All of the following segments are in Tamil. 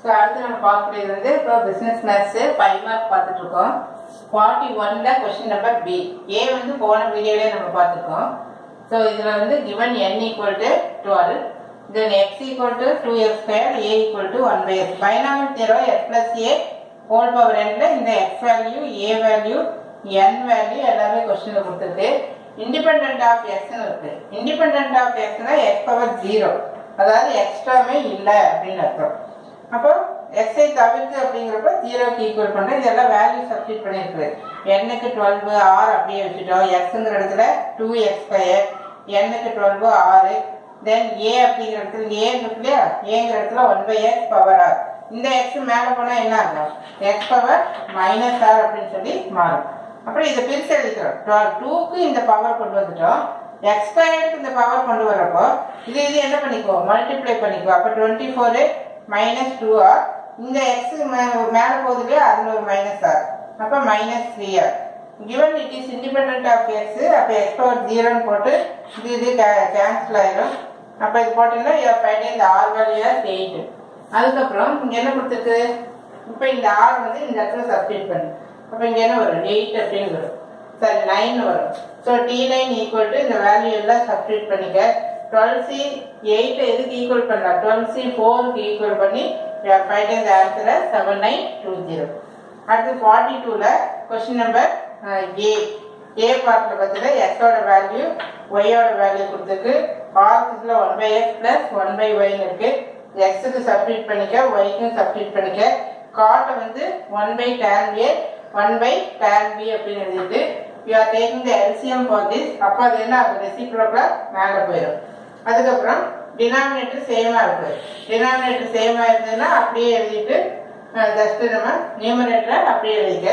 ஸோ அடுத்து நம்ம பார்க்கக்கூடியது வந்து இப்போ பிஸ்னஸ் மேத்ஸு ஃபைவ் மார்க் பார்த்துட்டு இருக்கோம் ஃபார்ட்டி ஒன்ல கொஸ்டின் நம்பர் பி ஏ வந்து போன வீடியோலேயே நம்ம பார்த்துருக்கோம் ஸோ இதில் வந்து given n equal to twelve then x equal to two x square a equal to one by x பைனாமிக் தேர்வு x plus a whole power எண்ணில் இந்த x value a value n value எல்லாமே கொஸ்டினில் கொடுத்துருக்கு இண்டிபெண்ட் ஆஃப் எக்ஸ்னு இருக்கு இண்டிபெண்ட் ஆஃப் எக்ஸ்னா எக்ஸ் பவர் ஜீரோ அதாவது எக்ஸ்ட்ராமே இல்லை அப்படின்னு அர்த்தம் அப்போ எக்ஸை தவிர்த்து அப்படிங்கிறப்ப ஜீரோக்கு ஈக்குவல் பண்ணுறோம் இதெல்லாம் வேல்யூ சப்ஸ்டிட் பண்ணியிருக்கு எண்ணுக்கு டுவெல்வு ஆறு அப்படியே வச்சுட்டோம் எக்ஸுங்கிற இடத்துல டூ எக்ஸ் ஸ்கொயர் எண்ணுக்கு டுவெல்வு ஆறு தென் ஏ அப்படிங்கிற இடத்துல ஏ இருக்கு இல்லையா ஏங்கிற இடத்துல one by x power r இந்த எக்ஸ் மேலே போனால் என்ன ஆகும் எக்ஸ் பவர் மைனஸ் ஆர் அப்படின்னு சொல்லி மாறும் அப்புறம் இதை பிரித்து எழுதிக்கிறோம் டுவெல் டூக்கு இந்த பவர் கொண்டு வந்துட்டோம் எக்ஸ் ஸ்கொயருக்கு இந்த பவர் கொண்டு வரப்போ இது இது என்ன பண்ணிக்கோ மல்டிப்ளை பண்ணிக்கோ அப்போ twenty four minus two r இந்த எக்ஸ் மேலே போகுது இல்லையா அதில் ஒரு மைனஸ் ஆர் அப்போ minus three r given it is independent of x அப்போ எக்ஸ் பவர் ஜீரோன்னு போட்டு இது இது கேன்சல் ஆயிரும் அப்போ இது போட்டீங்கன்னா ஃபைனல் இந்த ஆர் வேல்யூ எயிட் அதுக்கப்புறம் இங்கே என்ன கொடுத்துருக்கு இப்போ இந்த ஆர் வந்து இந்த இடத்துல சப்ஸ்டிட் பண்ணு அப்போ இங்கே என்ன வரும் எயிட் அப்படின்னு வரும் சரி நைன் வரும் so T nine equal to இந்த வேல்யூ எல்லாம் சப்ஸ்டிட் பண்ணிக்க டுவெல் சி எயிட் எதுக்கு ஈக்குவல் பண்ணலாம் டுவெல் சி ஃபோருக்கு ஈக்குவல் பண்ணி ஃபைவ் இந்த ஆன்சரை செவன் நைன் டூ ஜீரோ அடுத்து ஃபார்ட்டி டூவில் கொஸ்டின் நம்பர் ஏ ஏ பார்ட்டில் பார்த்தீங்கன்னா எக்ஸோட வேல்யூ ஒய்யோட வேல்யூ கொடுத்துருக்கு ஆர்ஸில் one by x plus one by ஒய்னு இருக்கு எக்ஸுக்கு சப்ஸ்டிட் பண்ணிக்க ஒய்க்கும் சப்ஸ்டிட் பண்ணிக்க காட்டை வந்து one by tan a one by tan B அப்படின்னு எழுதிட்டு you are taking the LCM for this அப்போ அது என்ன ஆகும் ரெசிப்ரோக்கில் மேலே போயிடும் அதுக்கப்புறம் டினாமினேட்டர் சேமாக இருக்கு டினாமினேட்டர் சேமாக இருந்ததுன்னா அப்படியே எழுதிட்டு ஜஸ்ட் நம்ம நியூமரேட்டரை அப்படியே எழுதிக்க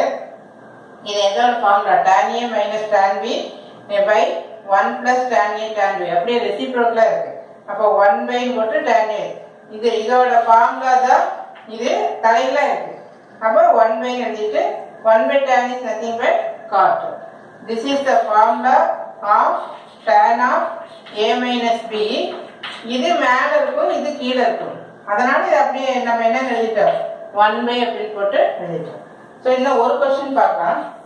இது எதோட formula tan a minus tan b by one plus tan a tan b அப்படியே ரெசிப்ரோக்கில் இருக்கு அப்போ ஒன் பை போட்டு tan a இது இதோட ஃபார்முலா தான் இது தலையில இருக்கு அப்போ ஒன் பை எழுதிட்டு one by tan is nothing but cot this is the formula of tan of a minus b இது மேல இருக்கும் இது கீழே இருக்கும் அதனால இது அப்படியே நம்ம என்ன எழுதிட்டோம் ஒன் பை அப்படின்னு போட்டு எழுதிட்டோம் ஸோ இன்னும் ஒரு கொஸ்டின் பார்க்கலாம்